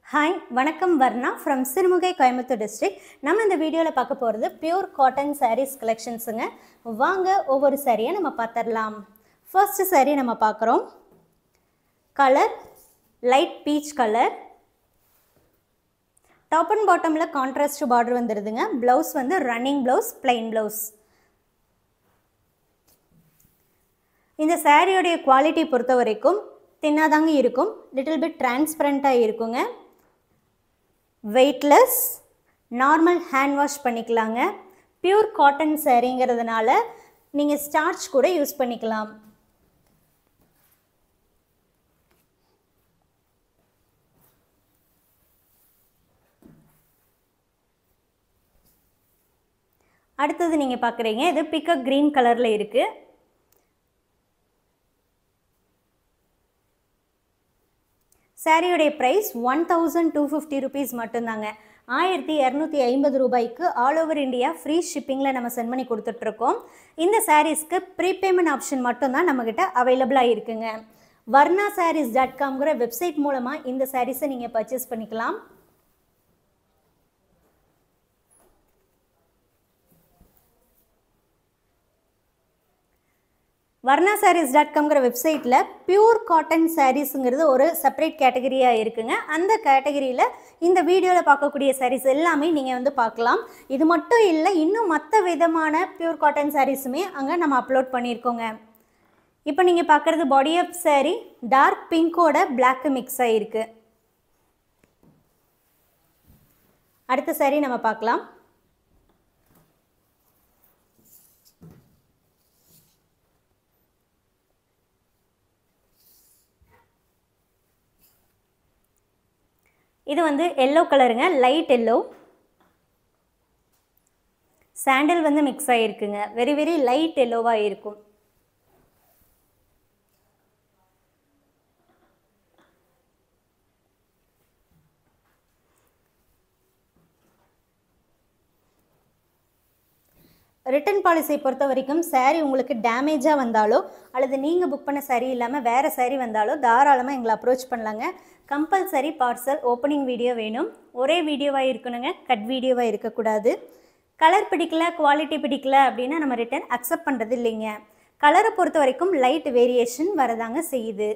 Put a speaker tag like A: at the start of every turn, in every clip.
A: hi வணக்கம் Varna from Sirumugai Coimbatore district நம்ம இந்த வீடியோவில் பார்க்க போகிறது பியூர் காட்டன் sarees கலெக்ஷன்ஸுங்க வாங்க ஒவ்வொரு சாரியை நம்ம பார்த்துடலாம் ஃபர்ஸ்ட் saree நம்ம பார்க்குறோம் colour light peach colour top and பாட்டமில் கான்ட்ராஸ்ட் பார்டர் வந்துடுதுங்க ப்ளவுஸ் வந்து ரன்னிங் ப்ளவுஸ் plain ப்ளவுஸ் இந்த சாரியோடைய குவாலிட்டி பொறுத்த வரைக்கும் தின்னாதாங்க இருக்கும் லிட்டில் பிட் டிரான்ஸ்பரண்ட்டாக இருக்குங்க வெயிட்லெஸ் நார்மல் ஹேண்ட் வாஷ் பண்ணிக்கலாங்க பியூர் காட்டன் சாரீங்கிறதுனால நீங்கள் ஸ்டார்ச் கூட யூஸ் பண்ணிக்கலாம் அடுத்தது நீங்கள் பார்க்குறீங்க இது பிக்கப் க்ரீன் கலரில் இருக்குது சாரியுடைய price one thousand two fifty rupees மட்டும்தாங்க ஆயிரத்தி இரநூத்தி ஐம்பது ரூபாய்க்கு ஆல் ஓவர் இந்தியா ஃப்ரீ ஷிப்பிங்கில் நம்ம சென்ட் பண்ணி கொடுத்துட்ருக்கோம் இந்த சாரீஸ்க்கு ப்ரீபேமெண்ட் ஆப்ஷன் மட்டும்தான் நம்மக்கிட்ட அவைலபிளாக இருக்குங்க வர்ணா சாரீஸ் டாட் காம்ங்கிற வெப்சைட் மூலமாக இந்த சாரீஸை நீங்கள் பர்ச்சேஸ் பண்ணிக்கலாம் வர்ணா சாரீஸ் டாட் காம்ங்கிற வெப்சைட்டில் பியூர் காட்டன் சாரீஸுங்கிறது ஒரு செப்பரேட் கேட்டகரியாக இருக்குங்க அந்த கேட்டகரியில் இந்த வீடியோவில் பார்க்கக்கூடிய சாரீஸ் எல்லாமே நீங்கள் வந்து பார்க்கலாம் இது மட்டும் இல்லை இன்னும் மற்ற விதமான பியூர் காட்டன் சாரீஸுமே அங்கே நம்ம அப்லோட் பண்ணியிருக்கோங்க இப்போ நீங்கள் பார்க்குறது பாடி அப் சாரீ டார்க் பிங்கோட பிளாக்கு மிக்ஸ் ஆகிருக்கு அடுத்த சாரீ நம்ம பார்க்கலாம் இது வந்து எல்லோ கலருங்க லைட் எல்லோ சாண்டில் வந்து மிக்ஸ் ஆகிருக்குங்க வெரி வெரி லைட் எல்லோவாக இருக்கும் ரிட்டன் பாலிசியை பொறுத்த வரைக்கும் saree உங்களுக்கு டேமேஜாக வந்தாலோ அல்லது நீங்கள் புக் பண்ண saree இல்லாமல் வேறு saree வந்தாலோ தாராளமாக எங்களை அப்ரோச் பண்ணலாங்க கம்பல்சரி பார்சல் ஓப்பனிங் வீடியோ வேணும் ஒரே வீடியோவாக இருக்கணுங்க கட் வீடியோவாக இருக்கக்கூடாது கலர் பிடிக்கல குவாலிட்டி பிடிக்கல அப்படின்னா நம்ம ரிட்டன் அக்செப்ட் பண்ணுறது இல்லைங்க கலரை பொறுத்த வரைக்கும் லைட் வேரியேஷன் வரதாங்க செய்யுது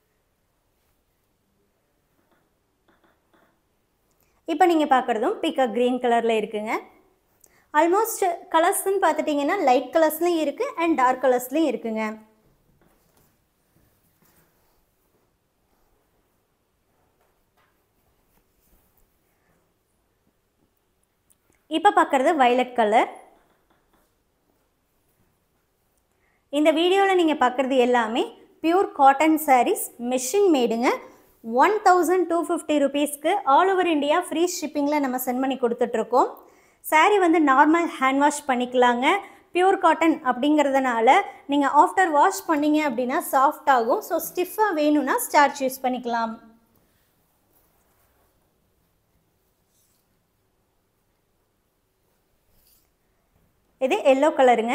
A: இப்போ நீங்கள் பார்க்குறதும் பிக்கப் க்ரீன் கலரில் இருக்குங்க ஆல்மோஸ்ட் கலர்ஸ்ன்னு பார்த்துட்டிங்கன்னா லைட் கலர்ஸ்லையும் இருக்குது அண்ட் டார்க் கலர்ஸ்லையும் இருக்குங்க இப்போ பார்க்குறது வயலட் கலர் இந்த வீடியோவில் நீங்கள் பார்க்குறது எல்லாமே பியூர் காட்டன் சாரீஸ் மெஷின் மேடுங்க ஒன் தௌசண்ட் டூ ஃபிஃப்டி ருபீஸ்க்கு ஆல் ஓவர் இந்தியா ஃப்ரீ ஷிப்பிங்கில் நம்ம சென்ட் பண்ணி கொடுத்துட்ருக்கோம் சாரீ வந்து நார்மல் ஹேண்ட் வாஷ் பண்ணிக்கலாங்க பியூர் காட்டன் அப்படிங்கிறதுனால நீங்கள் ஆஃப்டர் வாஷ் பண்ணீங்க அப்படின்னா சாஃப்ட் ஆகும் ஸோ ஸ்டிஃபாக வேணும்னா ஸ்டார்ச் யூஸ் பண்ணிக்கலாம் இது எல்லோ கலருங்க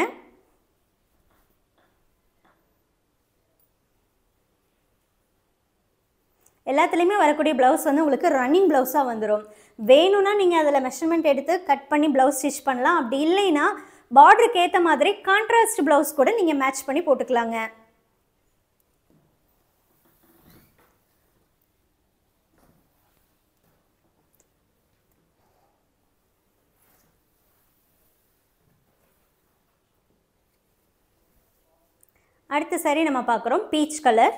A: எல்லாத்துலேயுமே வரக்கூடிய ப்ளவுஸ் வந்து உங்களுக்கு ரன்னிங் ப்ளவுஸாக வந்துடும் வேணும்னா நீங்கள் அதில் மெஷர்மெண்ட் எடுத்து கட் பண்ணி ப்ளவுஸ் ஸ்டிச் பண்ணலாம் அப்படி இல்லைன்னா பார்டருக்கு ஏற்ற மாதிரி கான்ட்ராஸ்ட் ப்ளவுஸ் கூட நீங்கள் மேட்ச் பண்ணி போட்டுக்கலாங்க அடுத்த சாரி நம்ம பார்க்குறோம் பீச் கலர்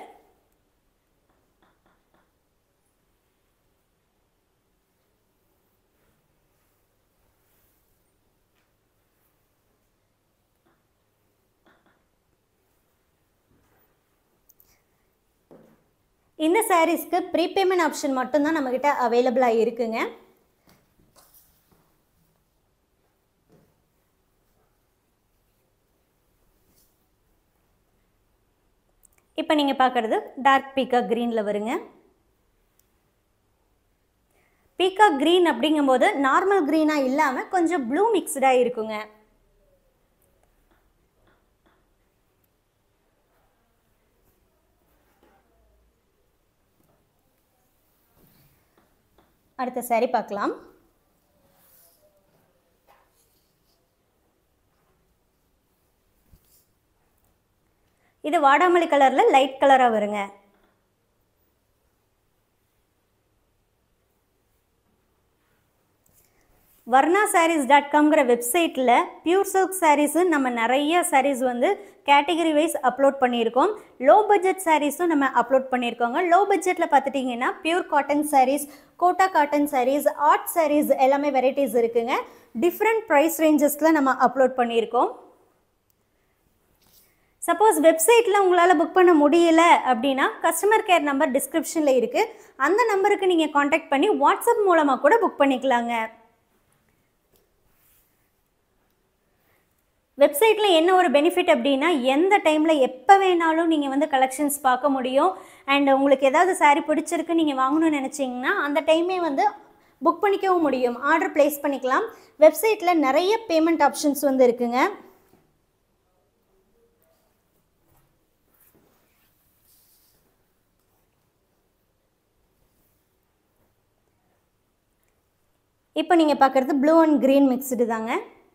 A: இந்த சாரீஸ்க்கு ப்ரீபேமெண்ட் ஆப்ஷன் மட்டும்தான் நம்மக்கிட்ட அவைலபிளாக இருக்குங்க இப்போ நீங்கள் பார்க்குறது டார்க் பீக்கா க்ரீனில் வருங்க பீக்கா க்ரீன் அப்படிங்கும்போது நார்மல் க்ரீனாக இல்லாமல் கொஞ்சம் ப்ளூ மிக்ஸ்டாக இருக்குங்க அடுத்த saree பார்க்கலாம் இது வாடாமல்லி கலரில் லைட் கலராக வருங்க வர்ணா சாரீஸ் டாட் காம்ங்கிற வெப்சைட்டில் பியூர் சில்க் சாரீஸு நம்ம நிறைய சாரீஸ் வந்து கேட்டகரி வைஸ் அப்லோட் பண்ணியிருக்கோம் லோ பட்ஜெட் சாரீஸும் நம்ம அப்லோட் பண்ணியிருக்கோங்க லோ பட்ஜெட்டில் பார்த்துட்டிங்கன்னா pure cotton sarees kota cotton sarees art sarees எல்லாமே வெரைட்டிஸ் இருக்குங்க டிஃப்ரெண்ட் ப்ரைஸ் ரேஞ்சஸில் நம்ம அப்லோட் பண்ணியிருக்கோம் சப்போஸ் வெப்சைட்டில் உங்களால் புக் பண்ண முடியல அப்படின்னா கஸ்டமர் கேர் நம்பர் டிஸ்கிரிப்ஷனில் இருக்குது அந்த நம்பருக்கு நீங்கள் காண்டாக்ட் பண்ணி வாட்ஸ்அப் மூலமாக கூட புக் பண்ணிக்கலாங்க வெப்சைட்டில் என்ன ஒரு பெனிஃபிட் அப்படின்னா எந்த டைமில் எப்போ வேணாலும் நீங்கள் வந்து கலெக்ஷன்ஸ் பார்க்க முடியும் அண்ட் உங்களுக்கு ஏதாவது saree பிடிச்சிருக்கு நீங்கள் வாங்கணும்னு நினச்சிங்கன்னா அந்த டைமே வந்து புக் பண்ணிக்கவும் முடியும் ஆர்டர் ப்ளேஸ் பண்ணிக்கலாம் வெப்சைட்டில் நிறைய பேமெண்ட் ஆப்ஷன்ஸ் வந்து இருக்குங்க இப்போ நீங்கள் பார்க்குறது ப்ளூ அண்ட் க்ரீன் மிக்ஸ்டு தாங்க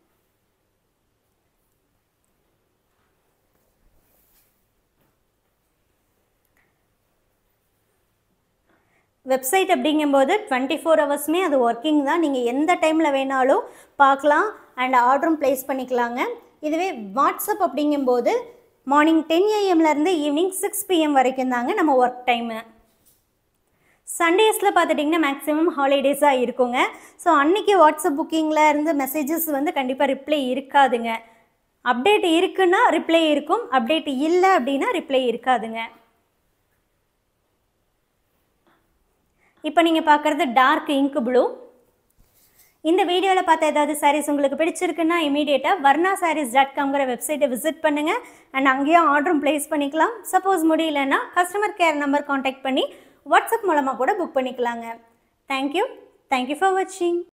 A: வெப்சைட் அப்படிங்கும்போது டுவெண்ட்டி ஃபோர் ஹவர்ஸுமே அது ஒர்க்கிங் தான் நீங்கள் எந்த டைமில் வேணாலும் பார்க்கலாம் அண்ட் ஆர்டரும் ப்ளேஸ் பண்ணிக்கலாங்க இதுவே வாட்ஸ்அப் அப்படிங்கும்போது மார்னிங் டென் ஏஎம்லேருந்து ஈவினிங் சிக்ஸ் பிஎம் வரைக்கும் தாங்க நம்ம ஒர்க் டைமு சண்டேஸில் பார்த்துட்டிங்கன்னா மேக்ஸிமம் ஹாலிடேஸாக இருக்குங்க ஸோ அன்றைக்கி வாட்ஸ்அப் புக்கிங்கில் இருந்து மெசேஜஸ் வந்து கண்டிப்பாக ரிப்ளை இருக்காதுங்க அப்டேட் இருக்குன்னா ரிப்ளை இருக்கும் அப்டேட் இல்லை அப்படின்னா ரிப்ளை இருக்காதுங்க இப்போ நீங்கள் பார்க்குறது டார்க் இங்க் ப்ளூ இந்த வீடியோவில் பார்த்த ஏதாவது சாரீஸ் உங்களுக்கு பிடிச்சிருக்குன்னா இமீடியட்டாக வர்ணா சாரீஸ் டாட் காம்ங்கிற வெப்சைட்டை விசிட் பண்ணுங்கள் அண்ட் அங்கேயும் ஆர்டரும் ப்ளேஸ் பண்ணிக்கலாம் சப்போஸ் முடியலன்னா கஸ்டமர் கேர் நம்பர் காண்டாக்ட் பண்ணி வாட்ஸ்அப் மூலமாக கூட புக் பண்ணிக்கலாங்க தேங்க்யூ தேங்க்யூ ஃபார் வாட்சிங்